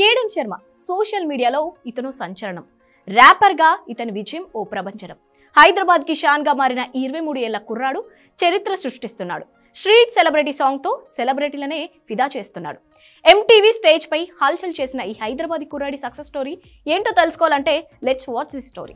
Kayden Sharma social మీడియాలో ఇతను సంచలనం ర్యాపర్గా ఇతని విజయం ఓ ప్రభంజనం హైదరాబాద్ కి షాన్ గా మారిన ఈ ఇరవై మూడు ఏళ్ల కుర్రాడు చరిత్ర సృష్టిస్తున్నాడు స్ట్రీట్ సెలబ్రిటీ సాంగ్ తో సెలబ్రిటీలనే ఫిదా చేస్తున్నాడు ఎంటీవీ స్టేజ్ పై హల్చల్ చేసిన ఈ హైదరాబాదీ కుర్రాడి సక్సెస్ స్టోరీ ఏంటో తెలుసుకోవాలంటే లెట్స్ వాచ్ ది స్టోరీ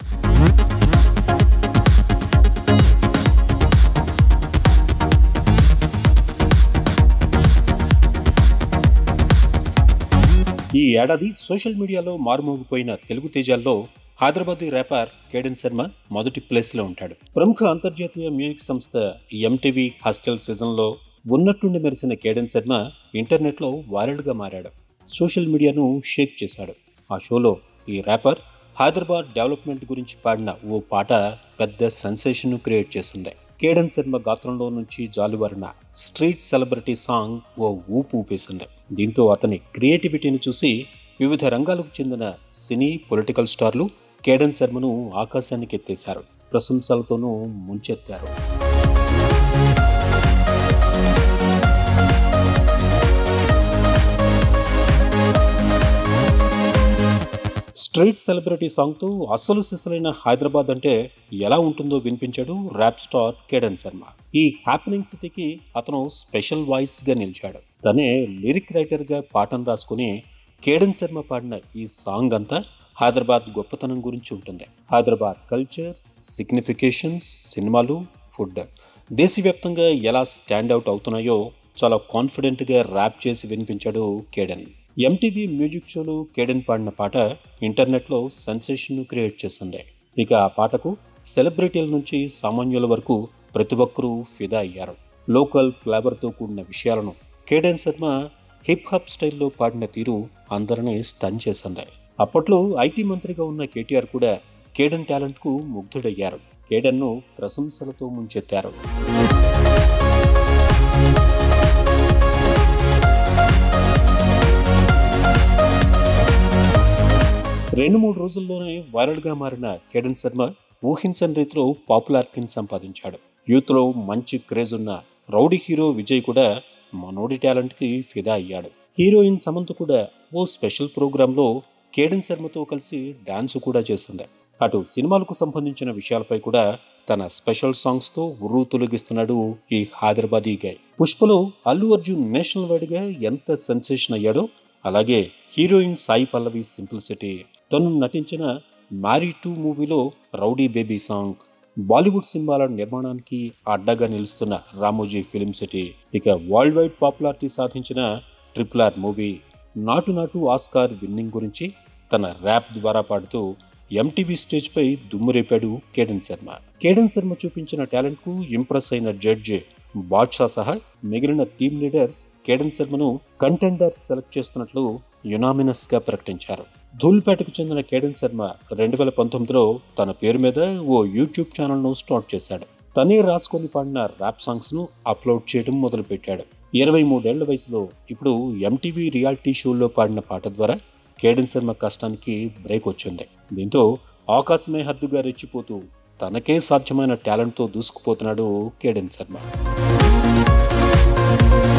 ఈ ఏడాది సోషల్ మీడియాలో మారుమోగిపోయిన తెలుగు తేజాల్లో హైదరాబాదీ ర్యాపర్ కేడెన్ శర్మ మొదటి ప్లేస్లో ఉంటాడు ప్రముఖ అంతర్జాతీయ మ్యూజిక్ సంస్థ ఎంటీవీ హాస్టల్ సీజన్లో ఉన్నట్టుండి మెరిసిన కేడెన్ శర్మ ఇంటర్నెట్లో వైరల్గా మారాడు సోషల్ మీడియాను షేక్ చేశాడు ఆ షోలో ఈ ర్యాపర్ హైదరాబాద్ డెవలప్మెంట్ గురించి పాడిన ఓ పాట పెద్ద సెన్సేషన్ క్రియేట్ చేసింది కేడెన్ శర్మ గాత్రంలో నుంచి జాలువారిన స్ట్రీట్ సెలబ్రిటీ సాంగ్ ఓ ఊపు ఊపేసింది దీంతో అతని క్రియేటివిటీని చూసి వివిధ రంగాలకు చెందిన సినీ పొలిటికల్ స్టార్లు కేడెన్ శర్మను ఆకాశానికి ఎత్తేశారు ప్రశంసలతోనూ ముంచెత్తారు స్ట్రీట్ సెలబ్రిటీ సాంగ్తో అసలు సిసలైన హైదరాబాద్ అంటే ఎలా ఉంటుందో వినిపించాడు ర్యాప్ స్టార్ కేడన్ శర్మ ఈ హ్యాపెనింగ్ సిటీకి అతను స్పెషల్ వాయిస్ గా నిలిచాడు తనే లిరిక్ రైటర్ గా పాటను రాసుకుని కేడన్ శర్మ పాడిన ఈ సాంగ్ అంతా హైదరాబాద్ గొప్పతనం గురించి ఉంటుంది హైదరాబాద్ కల్చర్ సిగ్నిఫికేషన్స్ సినిమాలు ఫుడ్ దేశవ్యాప్తంగా ఎలా స్టాండ్ అవుట్ అవుతున్నాయో చాలా కాన్ఫిడెంట్గా ర్యాప్ చేసి వినిపించాడు కేడన్ ఎంటీవీ మ్యూజిక్ షోలో కేడెన్ పాడిన పాట ఇంటర్నెట్లో సెన్సేషన్ క్రియేట్ చేసింది ఇక ఆ పాటకు సెలబ్రిటీల నుంచి సామాన్యుల వరకు ప్రతి ఒక్కరూ ఫిదా అయ్యారు లోకల్ ఫ్లేవర్తో కూడిన విషయాలను కేడెన్ శర్మ హిప్ హాప్ స్టైల్లో పాడిన తీరు అందరినీ స్టన్ చేసింది అప్పట్లో ఐటీ మంత్రిగా ఉన్న కేటీఆర్ కూడా కేడెన్ టాలెంట్కు ముగ్ధుడయ్యారు కేడెన్ను ప్రశంసలతో ముంచెత్తారు రెండు మూడు రోజుల్లోనే వైరల్గా మారిన కేడెన్ శర్మ ఊహించని రీతిలో పాపులారిటీని సంపాదించాడు యూత్లో మంచి క్రేజ్ ఉన్న రౌడీ హీరో విజయ్ కూడా మనోడి టాలెంట్కి ఫిదా అయ్యాడు హీరోయిన్ సమంత కూడా ఓ స్పెషల్ ప్రోగ్రాంలో కేడెన్ శర్మతో కలిసి డాన్స్ కూడా చేసింది అటు సినిమాలకు సంబంధించిన విషయాలపై కూడా తన స్పెషల్ సాంగ్స్తో ఉర్రు తొలగిస్తున్నాడు ఈ హైదరాబాదీ గాయ్ పుష్పలో అల్లు అర్జున్ నేషనల్ వైడ్గా ఎంత సెన్సేషన్ అయ్యాడో అలాగే హీరోయిన్ సాయి పల్లవి సింప్లిసిటీ తను నటించిన మ్యారీ టూ మూవీలో రౌడీ బేబీ సాంగ్ బాలీవుడ్ సినిమాల నిర్మాణానికి అడ్డగా నిలుస్తున్న రామోజీ ఫిలిం సిటీ ఇక వరల్డ్ వైడ్ పాపులారిటీ సాధించిన triple R movie Naatu Naatu Oscar winning గురించి తన ర్యాప్ ద్వారా పాడుతూ ఎంటీవీ స్టేజ్ పై దుమ్మురేపాడు కేడెన్ శర్మ కేడెన్ శర్మ చూపించిన టాలెంట్ కు ఇంప్రెస్ అయిన జడ్జి బాద్షా సహా మిగిలిన టీమ్ లీడర్స్ కేడెన్ శర్మను కంటెండర్ సెలెక్ట్ చేస్తున్నట్లు యునామినస్ గా ప్రకటించారు ధూల్పేటకు చెందిన కేడెన్ శర్మ రెండు వేల పంతొమ్మిదిలో తన పేరు మీద ఓ యూట్యూబ్ ఛానల్ను స్టార్ట్ చేశాడు తనే రాసుకొని పాడిన ర్యాప్ సాంగ్స్ ను అప్లోడ్ చేయడం మొదలుపెట్టాడు ఇరవై మూడేళ్ల వయసులో ఇప్పుడు ఎంటీవీ రియాలిటీ షోల్లో పాడిన పాట ద్వారా కేడెన్ శర్మ కష్టానికి బ్రేక్ వచ్చింది దీంతో ఆకాశమే హద్దుగా రెచ్చిపోతూ తనకే సాధ్యమైన టాలెంట్తో దూసుకుపోతున్నాడు కేడెన్ శర్మ